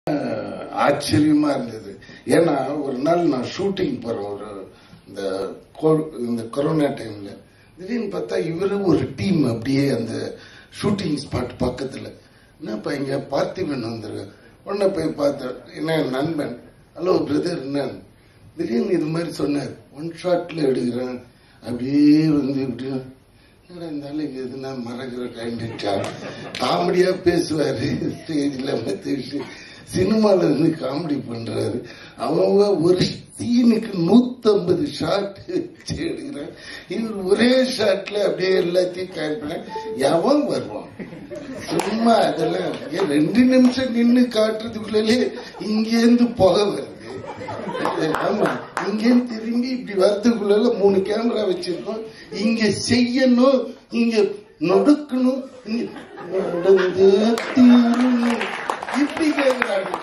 ஆச்சரியமா இருந்தது ஏன்னா ஒரு நாள் நான் ஷூட்டிங் போறேன் ஒரு இந்த கோ- இந்த கொரோனா டைம்ல திடீர்னு பார்த்தா இவரு ஒரு டீம் அப்படியே அந்த ஷூட்டிங் ஸ்பாட் பக்கத்துல என்னப்பா இங்க பார்த்திபன் வந்திருக்கேன் உடனே போய் பார்த்தேன் என்ன என் நண்பன் ஹலோ பிரதர் என்ன திடீர்னு இது மாதிரி சொன்னார் ஒன் ஷாட்ல எடுக்கிறேன் அப்படியே வந்து இப்படி என்னடா இந்த ஆளுக்கு எதுனா மறக்கிற கைண்டுச்சா காமெடியா பேசுவாரு ஸ்டேஜ்ல மத்திச்சு சினிமால இருந்து காமெடி பண்றாரு அவங்க ஒரு சீனுக்கு நூத்தம்பது ஷாட் எடுக்கிறான் இவர் ஒரே ஷாட்ல அப்படியே எல்லாத்தையும் காய்ப்பின எவன் வருவான் சும்மா அதெல்லாம் ஏன் ரெண்டு நிமிஷம் நின்னு காட்டுறதுக்குள்ளே இங்கேருந்து புகை வருது ஆமா இங்க திரும்பி இப்படி வரதுக்குள்ள மூணு கேமரா வச்சிருக்கோம் இங்க செய்யணும் இங்க நொடுக்கணும் இங்க நடந்து தீரணும் இப்படி கேக்குறாங்க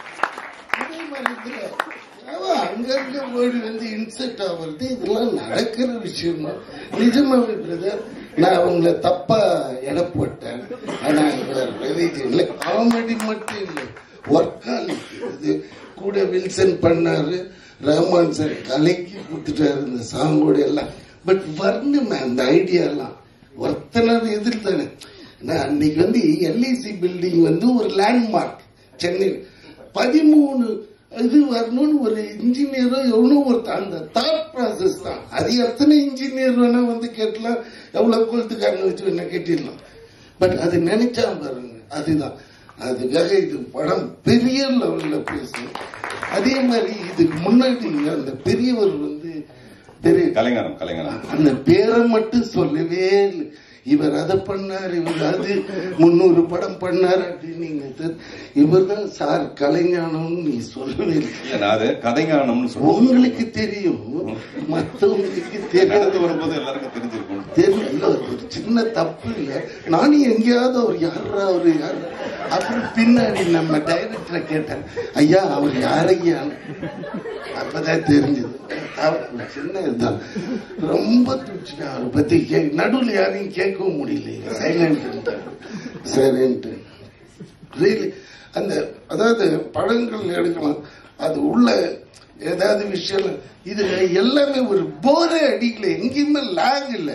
அதே மாதிரி இதுல அவன் அங்கங்க ஓடி வந்து இன்செர்ட் ஆகுறது இதெல்லாம் நடக்கிற விஷயம் தான் நிஜமாவே பிரதர் நான் அவங்கள தப்பா எடை போட்டேன் ஆனா இவர் வெரைட்டி இல்லை காமெடி மட்டும் இல்லை ஒர்க்காலிக் இது கூட வில்சன் பண்ணாரு ரஹ்மான் சார் கலைக்கு கொடுத்துட்டாரு இந்த சாங்கோட எல்லாம் பட் வரணுமே அந்த ஐடியா எல்லாம் ஒருத்தனர் எதிர் தானே நான் அன்னைக்கு வந்து எல்ஐசி பில்டிங் வந்து ஒரு லேண்ட்மார்க் சென்னையில் பதிமூணு இது வரணும்னு ஒரு இன்ஜினியரோ எவனோ ஒருத்தன் அந்த தாட் ப்ராசஸ் தான் அது எத்தனை இன்ஜினியர் வேணா வந்து கேட்டலாம் எவ்வளவு கொளுத்துக்காரங்க வச்சு வேணா கேட்டிடலாம் பட் அது நினைச்சா பாருங்க அதுதான் அதுக்காக இது படம் பெரிய லெவல்ல பேசும் அதே மாதிரி இதுக்கு முன்னாடி அந்த பெரியவர் வந்து பெரிய கலைஞரம் கலைஞரம் அந்த பேரை மட்டும் சொல்லவே இல்லை இவர் அதை பண்ணார் இவர் அது முன்னூறு படம் பண்ணார் அப்படின்னு இவர் தான் சார் கலைஞானம்னு நீ சொல்லவே இல்லை இல்ல, நான் அது கதைஞானம்னு சொல்லுவேன் உங்களுக்கு தெரியும் மற்றவங்களுக்கு நடந்து தெரியாது வரும்போது எல்லாருக்கும் தெரிஞ்சிருக்கும் தெரியல ஒரு சின்ன தப்பு இல்ல நானும் எங்கேயாவது அவர் யாரா அவரு யார் அப்புறம் பின்னாடி நம்ம டைரக்டரை கேட்டேன் ஐயா அவர் யாரையான்னு அப்பதான் தெரிஞ்சது தப்பு, சின்ன இதுதான் ரொம்ப துடிச்சுட்டேன் அவரை பத்தி கே நடுவில் யாரையும் கேட்கவும் முடியல சைலண்ட் சரின்ட்டு ரியலி அந்த அதாவது படங்கள் எடுக்கலாம் அது உள்ள ஏதாவது விஷயம் இது எல்லாமே ஒரு போரே அடிக்கல எங்கேயுமே லாக் இல்ல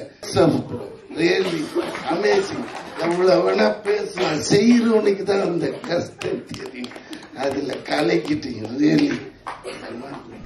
ரியலி அமேசிங் எவ்வளவு வேணா பேசலாம் செய்யறவனுக்கு தான் அந்த கஷ்டம் தெரியும் அதுல கலைக்கிட்டீங்க ரியலி